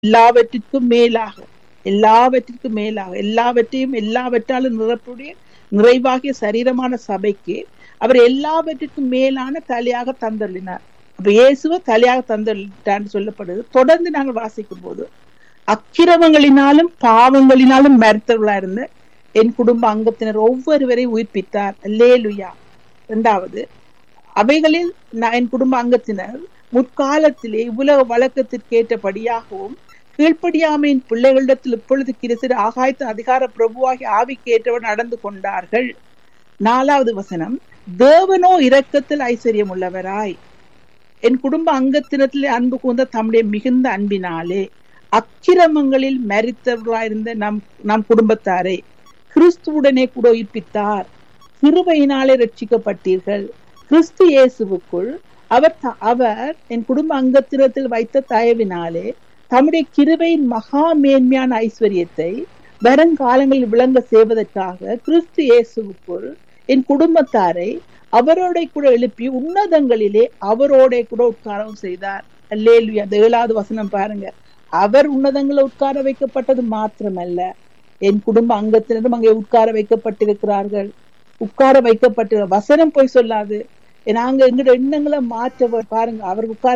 எல்லாவற்றிற்கும் மேலாக எல்லாவற்றிற்கும் மேலாக எல்லாவற்றையும் எல்லாவற்றாலும் நிரப்புடைய நிறைவாகிய சரீரமான சபைக்கு அவர் எல்லாவற்றிற்கும் மேலான தலையாக தந்தள்ளினார் அப்ப இயேசுவ தலையாக தந்தள்ளிட்டான்னு சொல்லப்படுது தொடர்ந்து நாங்கள் வாசிக்கும் போது அக்கிரமங்களினாலும் பாவங்களினாலும் மறுத்தவர்களா இருந்த என் குடும்ப அங்கத்தினர் ஒவ்வொருவரையும் உயிர்ப்பித்தார் லேலுயா இரண்டாவது அவைகளில் நான் என் குடும்ப அங்கத்தினர் முற்காலத்திலே உலக வழக்கத்திற்கு ஏற்றபடியாகவும் கீழ்ப்படியாமையின் பிள்ளைகளிடத்தில் இப்பொழுது கிறிஸ்து ஆகாயத்து அதிகார பிரபுவாகி ஆவிக்கு ஏற்றவர் நடந்து கொண்டார்கள் நாலாவது வசனம் தேவனோ இரக்கத்தில் ஐஸ்வர்யம் உள்ளவராய் என் குடும்ப அங்கத்தினத்திலே அன்பு கூர்ந்த தம்முடைய மிகுந்த அன்பினாலே அக்கிரமங்களில் மறித்தவர்களாயிருந்த நம் நம் குடும்பத்தாரை கிறிஸ்துவுடனே கூட உயிர்ப்பித்தார் கிருபையினாலே ரட்சிக்கப்பட்டீர்கள் கிறிஸ்து இயேசுவுக்குள் அவர் அவர் என் குடும்ப அங்கத்தினத்தில் வைத்த தயவினாலே தம்முடைய கிருபையின் மகா மேன்மையான ஐஸ்வர்யத்தை வருங்காலங்களில் விளங்க செய்வதற்காக கிறிஸ்து இயேசுவுக்குள் என் குடும்பத்தாரை அவரோட கூட எழுப்பி உன்னதங்களிலே அவரோட கூட உட்காரவும் செய்தார் அல்லேலு அந்த ஏழாவது வசனம் பாருங்க அவர் உன்னதங்களை உட்கார வைக்கப்பட்டது மாத்திரமல்ல என் குடும்ப அங்கத்தினரும் அங்கே உட்கார வைக்கப்பட்டிருக்கிறார்கள் உட்கார வைக்கப்பட்டு வசனம் போய் சொல்லாது நாங்க எங்களோட எண்ணங்களை மாற்ற பாருங்க அவர் உட்கார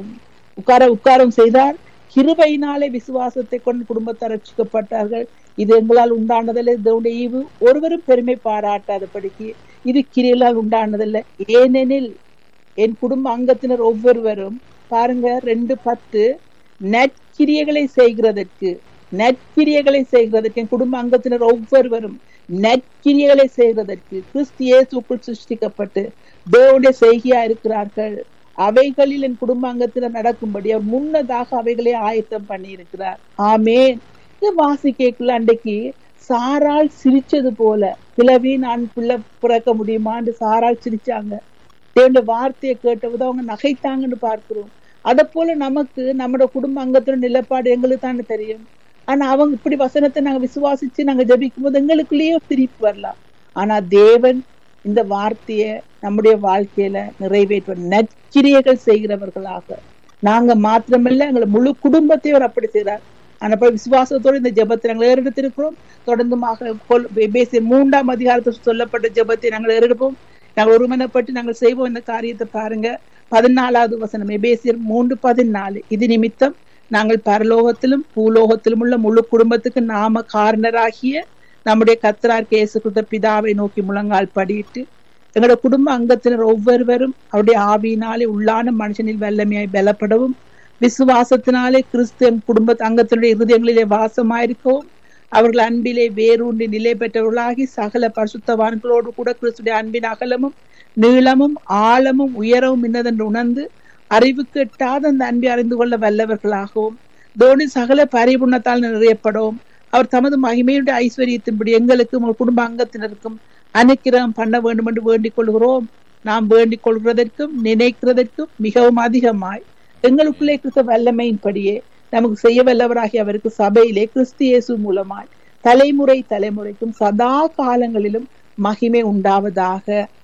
உட்கார உட்காரம் செய்தார் கிருபையினாலே விசுவாசத்தை கொண்டு குடும்பத்தார் ரட்சிக்கப்பட்டார்கள் இது எங்களால் உண்டானதில்லை இதனுடைய ஈவு ஒருவரும் பெருமை பாராட்டாதபடிக்கு இது கிரியலால் உண்டானதில்லை ஏனெனில் என் குடும்ப அங்கத்தினர் ஒவ்வொருவரும் பாருங்க ரெண்டு பத்து நற்கிரியைகளை செய்கிறதற்கு நற்கிரியைகளை செய்கிறதற்கு என் குடும்ப அங்கத்தினர் ஒவ்வொருவரும் நற்கிரியைகளை செய்கிறதற்கு கிறிஸ்து இயேசுக்குள் சிருஷ்டிக்கப்பட்டு தேவனுடைய செய்கையா இருக்கிறார்கள் அவைகளில் என் குடும்ப அங்கத்தினர் நடக்கும்படி அவர் முன்னதாக அவைகளை ஆயத்தம் பண்ணி இருக்கிறார் ஆமேன் இது வாசிக்கக்குள்ள அன்றைக்கு சாரால் சிரிச்சது போல கிளவி நான் பிள்ளை பிறக்க முடியுமான்னு சாரால் சிரிச்சாங்க தேவனுடைய வார்த்தையை கேட்டபோது அவங்க நகைத்தாங்கன்னு பார்க்கிறோம் அதை போல நமக்கு நம்மளோட குடும்ப அங்கத்தோட நிலப்பாடு எங்களுக்கு தானே தெரியும் ஆனா அவங்க இப்படி வசனத்தை நாங்க விசுவாசிச்சு நாங்க ஜபிக்கும் போது எங்களுக்குள்ளேயே திருப்பி வரலாம் ஆனா தேவன் இந்த வார்த்தைய நம்முடைய வாழ்க்கையில நிறைவேற்ற நற்கிரியைகள் செய்கிறவர்களாக நாங்க மாத்திரமல்ல எங்களை முழு குடும்பத்தையும் அவர் அப்படி செய்கிறார் ஆனா விசுவாசத்தோடு இந்த ஜபத்தை நாங்கள் ஏறெடுத்திருக்கிறோம் தொடர்ந்துமாக பேசிய மூன்றாம் அதிகாரத்தில் சொல்லப்பட்ட ஜபத்தை நாங்கள் ஏறெடுப்போம் நாங்கள் ஒருமனப்பட்டு நாங்கள் செய்வோம் இந்த காரியத்தை பாருங்க பதினாலாவது வசனம் எபேசியர் மூன்று பதினாலு இது நிமித்தம் நாங்கள் பரலோகத்திலும் பூலோகத்திலும் உள்ள முழு குடும்பத்துக்கு நாம காரணராகிய நம்முடைய கத்தரார் கேசு கொடுத்த பிதாவை நோக்கி முழங்கால் படியிட்டு எங்களோட குடும்ப அங்கத்தினர் ஒவ்வொருவரும் அவருடைய ஆவியினாலே உள்ளான மனுஷனில் வல்லமையாய் பலப்படவும் விசுவாசத்தினாலே கிறிஸ்து குடும்ப அங்கத்தினுடைய இருதயங்களிலே வாசமாயிருக்கவும் அவர்கள் அன்பிலே வேரூன்றி நிலை பெற்றவர்களாகி சகல பரிசுத்தவான்களோடு கூட கிறிஸ்துடைய அன்பின் அகலமும் நீளமும் ஆழமும் உயரவும் இன்னதென்று உணர்ந்து அறிவுக்கு எட்டாத அந்த அன்பை அறிந்து கொள்ள வல்லவர்களாகவும் தோனி சகல பரிபுணத்தால் நிறையப்படவும் அவர் தமது மகிமையுடைய ஐஸ்வர்யத்தின்படி எங்களுக்கும் குடும்ப அங்கத்தினருக்கும் அனுக்கிரகம் பண்ண வேண்டும் என்று வேண்டிக் கொள்கிறோம் நாம் வேண்டிக் கொள்கிறதற்கும் நினைக்கிறதற்கும் மிகவும் அதிகமாய் எங்களுக்குள்ளே கிறிஸ்த வல்லமையின்படியே நமக்கு செய்ய வல்லவராகி அவருக்கு சபையிலே கிறிஸ்து இயேசு மூலமாய் தலைமுறை தலைமுறைக்கும் சதா காலங்களிலும் மகிமை உண்டாவதாக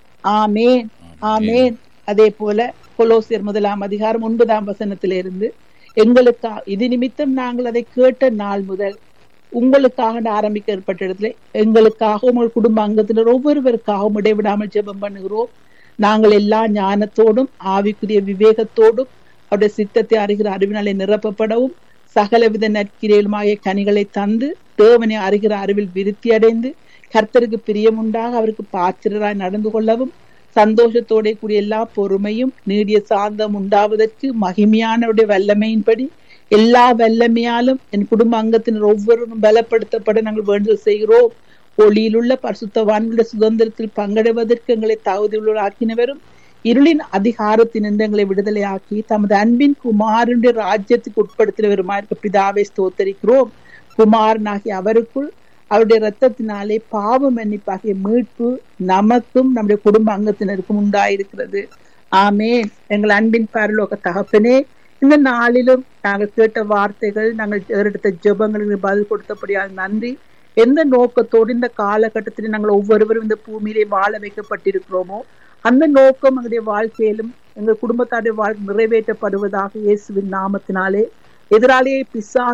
ஆமேன் ஆமேன் அதே போல கொலோசியர் முதலாம் அதிகாரம் ஒன்பதாம் வசனத்திலிருந்து எங்களுக்கா இது நிமித்தம் நாங்கள் அதை கேட்ட நாள் முதல் உங்களுக்காக ஆரம்பிக்க ஏற்பட்ட இடத்துல எங்களுக்காக உங்கள் குடும்ப அங்கத்தினர் ஒவ்வொருவருக்காகவும் இடைவிடாமல் ஜெபம் பண்ணுகிறோம் நாங்கள் எல்லா ஞானத்தோடும் ஆவிக்குரிய விவேகத்தோடும் அவருடைய சித்தத்தை அறிகிற அறிவினாலே நிரப்பப்படவும் சகலவித நற்கிரையிலுமாகிய கனிகளை தந்து தேவனை அறிகிற அறிவில் விருத்தி அடைந்து கர்த்தருக்கு பிரியமுண்டாக அவருக்கு பாத்திரராய் நடந்து கொள்ளவும் சந்தோஷத்தோட கூடிய எல்லா பொறுமையும் நீடிய சாந்தம் உண்டாவதற்கு மகிமையானவருடைய வல்லமையின்படி எல்லா வல்லமையாலும் என் குடும்ப அங்கத்தினர் ஒவ்வொருவரும் பலப்படுத்தப்பட நாங்கள் வேண்டுதல் செய்கிறோம் ஒளியிலுள்ள பரிசுத்தவான்களுடைய சுதந்திரத்தில் பங்கடைவதற்கு எங்களை தகுதியுள்ள ஆக்கினவரும் இருளின் அதிகாரத்தினின்று எங்களை விடுதலை ஆக்கி தமது அன்பின் குமாரனுடைய ராஜ்யத்துக்கு உட்படுத்தினவருமா இருக்க பிதாவை ஸ்தோத்தரிக்கிறோம் குமாரனாகிய அவருக்குள் அவருடைய ரத்தத்தினாலே பாவ மன்னிப்பாகிய மீட்பு நமக்கும் நம்முடைய குடும்ப அங்கத்தினருக்கும் உண்டாயிருக்கிறது ஆமேன் எங்கள் அன்பின் பரலோக தகப்பனே இந்த நாளிலும் நாங்கள் கேட்ட வார்த்தைகள் நாங்கள் எடுத்த ஜெபங்களுக்கு பதில் கொடுத்தபடியால் நன்றி எந்த நோக்கத்தோடு இந்த காலகட்டத்தில் நாங்கள் ஒவ்வொருவரும் இந்த பூமியிலே வாழ வைக்கப்பட்டிருக்கிறோமோ அந்த நோக்கம் எங்களுடைய வாழ்க்கையிலும் எங்கள் குடும்பத்தாருடைய வாழ்க்கை நிறைவேற்றப்படுவதாக இயேசுவின் நாமத்தினாலே எதிராளியை பிசா